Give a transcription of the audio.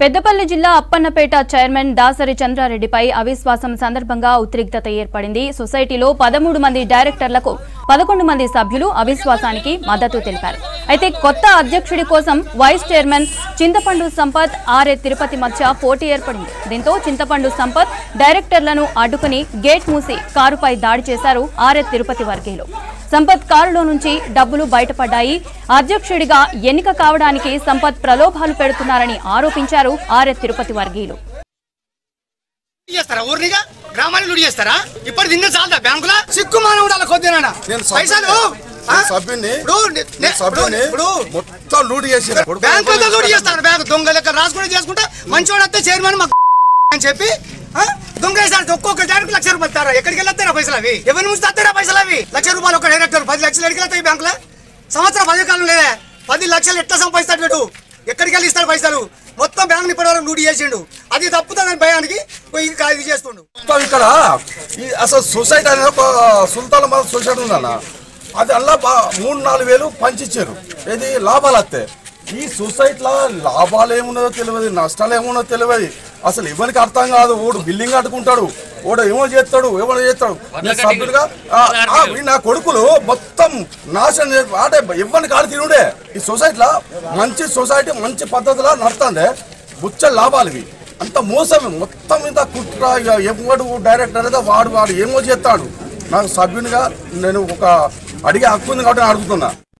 పెద్దపల్లి జిల్లా అప్పన్నపేట చైర్మన్ దాసరి చంద్రారెడ్డిపై అవిశ్వాసం సందర్భంగా ఉద్రిక్తత ఏర్పడింది సొసైటీలో పదమూడు మంది డైరెక్టర్లకు పదకొండు మంది సభ్యులు అవిశ్వాసానికి మద్దతు తెలిపారు అయితే కొత్త అధ్యక్షుడి కోసం వైస్ చైర్మన్ చింతపండు సంపత్ ఆర్ఏ తిరుపతి మధ్య పోటీ ఏర్పడింది దీంతో చింతపండు సంపత్ డైరెక్టర్లను అడ్డుకుని గేట్ మూసి కారుపై దాడి చేశారు ఆర్ఏ తిరుపతి వర్గీయులు సంపత్ కారులో నుంచి డబ్బులు బయటపడ్డాయి అధ్యక్షుడిగా ఎన్నిక కావడానికి సంపత్ ప్రలోభాలు పెడుతున్నారని ఆరోపించారు ఆర్ఎస్ తిరుపతి వర్గీయులు లూటీ చేస్తారా ఊరినిగా గ్రామాన్ని లూటీ చేస్తారా ఇప్పుడు తిన్న చాలదా బ్యాంకులా సిక్కు మానవ ఉండాలి కొద్దిగా నేను పైసలు సభ్యుని ఆ? నేను సభ్యుని ఇప్పుడు నే- నే- నేను సభ్యుని ఇప్పుడు మొత్తం లూట్ చేసి బ్యాంకు లూటీ చేస్తాను బ్యాంకు దొంగ లెక్క రాసుకుంటే చేసుకుంటే మంచివాడు వస్తే చైర్మన్ మాకు అని చెప్పి ఆ? దొంగ వేసాడు ఒక్కొక్క డైరెక్ట్ లక్ష రూపాయలు ఇస్తారా ఎక్కడికి వెళ్ళొస్తారా పైసలు అవి ఎవరి నుంచి వస్తారా పైసలు అవి లక్ష రూపాయలు ఒక డైరెక్టర్ పది లక్షలు ఎక్కడికి వెళ్తాయి బ్యాంకులో సంవత్సరం పది కాలం లేదే పది లక్షలు ఎట్లా సంపాదిస్తాడు వీడు ఎక్కడికి వెళ్ళి ఇస్తాడు పైసలు మొత్తం బ్యాంక్ ఇప్పటి వరకు లూటీ చేసిండు అది తప్పుతుందని భయానికి పోయి ఇంకా ఇది చేస్తుండు మొత్తం ఇక్కడ ఈ అసలు సొసైటీ అనేది ఒక సుల్తాన్ మన సొసైటీ ఉందన్న అది అలా బా- మూడు నాలుగు వేలు పంచిచ్చారు ఇది లాభాలు వస్తాయి ఈ సొసైటీలో లాభాలు ఏమున్నదో తెలియదు నష్టాలు ఏమున్నదో తెలియదు అసలు ఎవరికి అర్థం కాదు ఓడు బిల్డింగ్ కట్టుకుంటాడు ఓడు ఏమో చేస్తాడు ఏమో చేస్తాడు నేను సభ్యుడిగా ఆ, ఆ, ఈ నా కొడుకులు మొత్తం నాశనం చేసి అంటే ఎవరిని కాదు తినుడే ఈ సొసైటీలో మంచి సొసైటీ మంచి పద్ధతిలో నడుతుంది బుచ్చ లాభాలు ఇవి అంత మోసం మొత్తం మీద కుట్ర ఇక ఎవడు డైరెక్టర్ అనేది వాడు వాడు ఏమో చేస్తాడు నాకు సభ్యునిగా నేను ఒక అడిగే హక్కు ఉంది కాబట్టి నేను అడుగుతున్నా